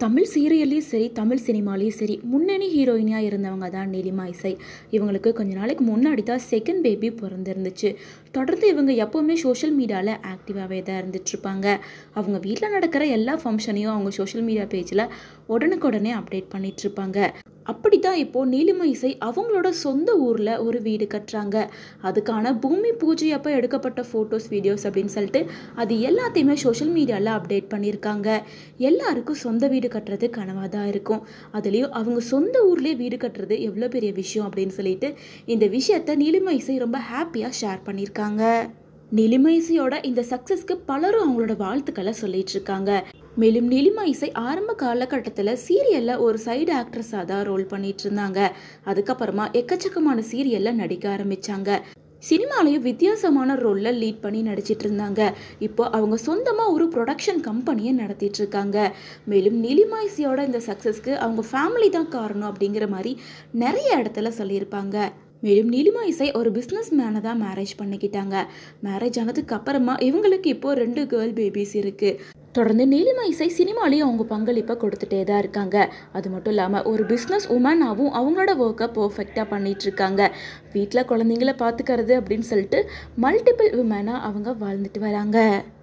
தமிழ் சீரியல்லையும் சரி தமிழ் சினிமாலேயும் சரி முன்னணி ஹீரோயினியாக இருந்தவங்க தான் நீலிமா இசை இவங்களுக்கு கொஞ்ச நாளைக்கு முன்னாடி தான் செகண்ட் பேபி பிறந்திருந்துச்சு தொடர்ந்து இவங்க எப்போவுமே சோஷியல் மீடியாவில் ஆக்டிவாகவே தான் இருந்துகிட்ருப்பாங்க அவங்க வீட்டில் நடக்கிற எல்லா ஃபங்க்ஷனையும் அவங்க சோஷியல் மீடியா பேஜில் உடனுக்குடனே அப்டேட் பண்ணிகிட்ருப்பாங்க அப்படி தான் இப்போது நீலிமா இசை அவங்களோட சொந்த ஊரில் ஒரு வீடு கட்டுறாங்க அதுக்கான பூமி பூஜை அப்போ எடுக்கப்பட்ட ஃபோட்டோஸ் வீடியோஸ் அப்படின்னு சொல்லிட்டு அது எல்லாத்தையுமே சோஷியல் மீடியாவில் அப்டேட் பண்ணியிருக்காங்க எல்லாருக்கும் சொந்த வீடு கட்டுறது கனவாக தான் இருக்கும் அதுலேயும் அவங்க சொந்த ஊர்லேயே வீடு கட்டுறது எவ்வளோ பெரிய விஷயம் அப்படின்னு சொல்லிட்டு இந்த விஷயத்த நீலிமா இசை ரொம்ப ஹாப்பியாக ஷேர் பண்ணியிருக்காங்க நீலிமா இசையோட இந்த சக்ஸஸ்க்கு பலரும் அவங்களோட வாழ்த்துக்களை சொல்லிட்டு இருக்காங்க மேலும் நீலிமா இசை ஆரம்ப காலகட்டத்தில் சீரியலில் ஒரு சைடு ஆக்ட்ரஸாக தான் ரோல் பண்ணிட்டு இருந்தாங்க அதுக்கப்புறமா எக்கச்சக்கமான சீரியலில் நடிக்க ஆரம்பிச்சாங்க சினிமாலையும் வித்தியாசமான ரோலில் லீட் பண்ணி நடிச்சிட்டு இருந்தாங்க இப்போ அவங்க சொந்தமாக ஒரு ப்ரொடக்ஷன் கம்பெனியை நடத்திட்டு இருக்காங்க மேலும் நீலிமா இசையோட இந்த சக்ஸஸ்க்கு அவங்க ஃபேமிலி தான் காரணம் அப்படிங்கிற மாதிரி நிறைய இடத்துல சொல்லியிருப்பாங்க மேலும் நீலிமா இசை ஒரு பிஸ்னஸ் மேனை தான் மேரேஜ் பண்ணிக்கிட்டாங்க மேரேஜ் ஆனதுக்கு அப்புறமா இவங்களுக்கு இப்போ ரெண்டு கேர்ள் பேபிஸ் இருக்குது தொடர்ந்து நீலிமா இசை சினிமாலேயும் அவங்க பங்களிப்பை கொடுத்துட்டே தான் இருக்காங்க அது மட்டும் இல்லாமல் ஒரு பிஸ்னஸ் உமனாகவும் அவங்களோட ஒர்க்கை பர்ஃபெக்டாக பண்ணிட்டு இருக்காங்க வீட்டில் குழந்தைங்கள பார்த்துக்கிறது அப்படின்னு சொல்லிட்டு மல்டிபிள் உமனாக அவங்க வாழ்ந்துட்டு வராங்க